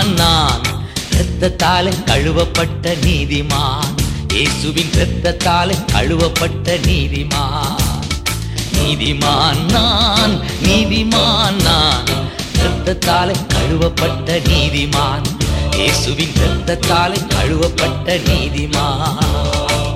நீதிமான் நான் இரத்தத்தாலே கழுவப்பட்ட நீதிமான் இயேசுவின் இரத்தத்தாலே கழுவப்பட்ட நீதிமான் நீதிமான் நான் நீதிமான் நான் இரத்தத்தாலே கழுவப்பட்ட நீதிமான் இயேசுவின் இரத்தத்தாலே கழுவப்பட்ட நீதிமான்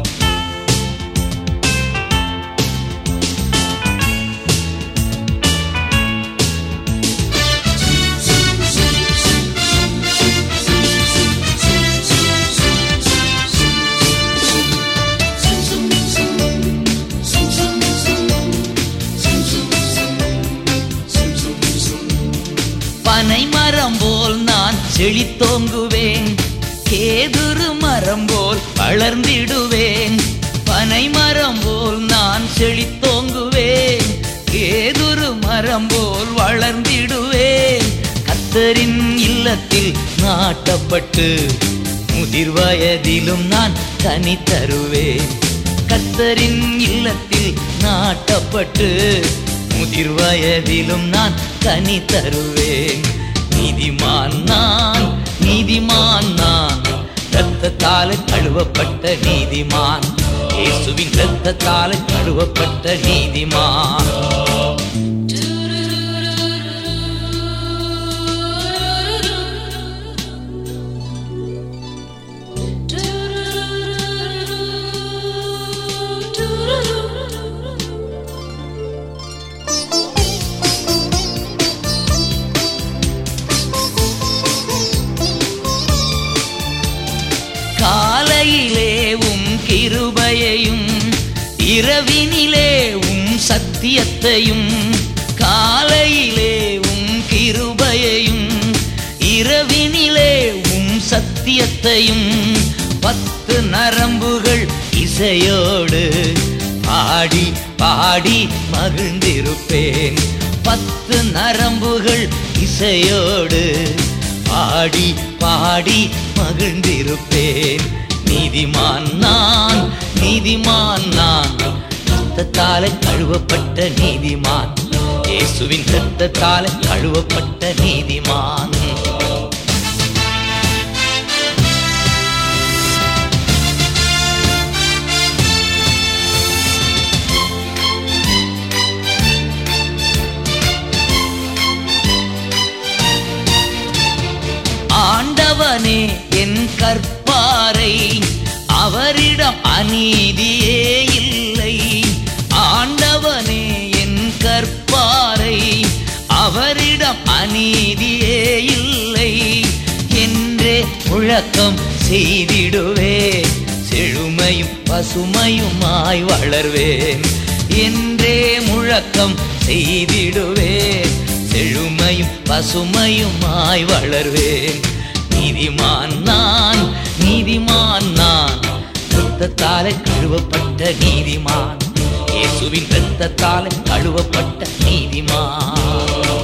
பனை மரம் போல் நான் செழித்தோங்குவேன் கேதுரு மரம் போல் வளர்ந்திடுவேன் பனை மரம் போல் நான் செழித்தோங்குவேன் கேதுரு மரம் போல் வளர்ந்திடுவேன் கத்தரின் இல்லத்தில் நாட்டப்பட்டு முதிர் வயதிலும் நான் கனி தருவேன் கத்தரின் இல்லத்தில் நாட்டப்பட்டு முதிர் வயதிலும் நான் கனி தருவேன் நீதிமான் நான் நீதிமான் நான் இரத்தத்தால கழுவப்பட்ட நீதிமான் இயேசுவின் இரத்தத்தால கழுவப்பட்ட நீதிமான் காலையிலே உம் கிருபையையும் இரவினிலே உம் சத்தியத்தையும் காலையிலே உம் கிருபையையும் இரவினிலே உம் சத்தியத்தையும் பத்து நரம்புகள் இசையோடு பாடி பாடி மகிழ்ந்திருப்பேன் பத்து நரம்புகள் இசையோடு பாடி பாடி மகிழ்ந்திருப்பேன் நீதிமான் நான் நீதிமான் நான் ரத்தத்தாலே கழுவப்பட்ட நீதிமான் இயேசுவின் ரத்தத்தாலே கழுவப்பட்ட நீதிமான் ஆண்டவனே என் கற்பாரை அவரிடம் அநீதியே இல்லை ஆண்டவனே என் கற்பாரை அவரிடம் அநீதியே இல்லை என்றே முழக்கம் செய்திடுவே செழுமையும் பசுமையுமாய் வளர்வேன் என்றே முழக்கம் செய்திடுவேன் செழுமையும் பசுமையுமாய் வளர்வேன் நீதிமான் நான் நீதிமான் நான் ரத்தத்தாலே கழுவப்பட்ட நீதிமான் இயேசுவின் ரத்தத்தாலே கழுவப்பட்ட நீதிமான்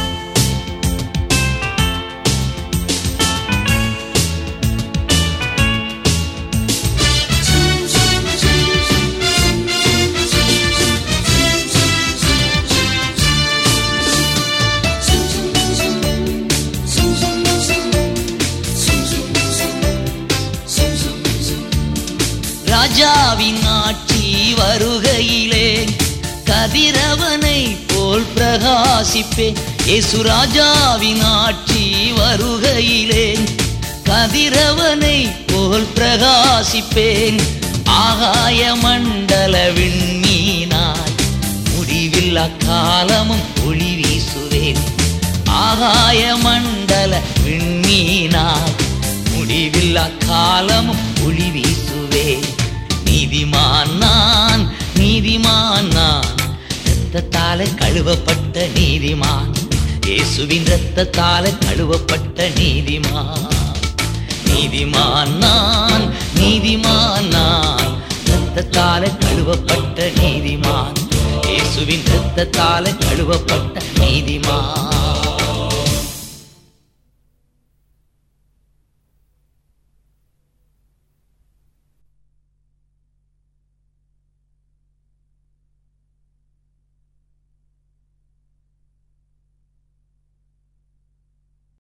ராஜாவின் ஆட்சி வருகையிலே கதிரவனை போல் பிரகாசிப்பேன் இயேசு ராஜாவின் ஆட்சி வருகையிலே கதிரவனை போல் பிரகாசிப்பேன் ஆகாய மண்டல விண்மீனாய் முடிவில்லா காலமும் ஒளி வீசுவேன் ஆகாய மண்டல விண்மீனாய் முடிவில்லா காலமும் ஒளி வீசுவேன் நீதிமான் நான் நீதிமான் நான் இரத்தத்தாலே கழுவப்பட்ட நீதிமான் இயேசுவின் இரத்தத்தாலே கழுவப்பட்ட நீதிமான் நீதிமான் நான் நீதிமான் நான் இரத்தத்தாலே கழுவப்பட்ட நீதிமான் இயேசுவின் இரத்தத்தாலே கழுவப்பட்ட நீதிமான்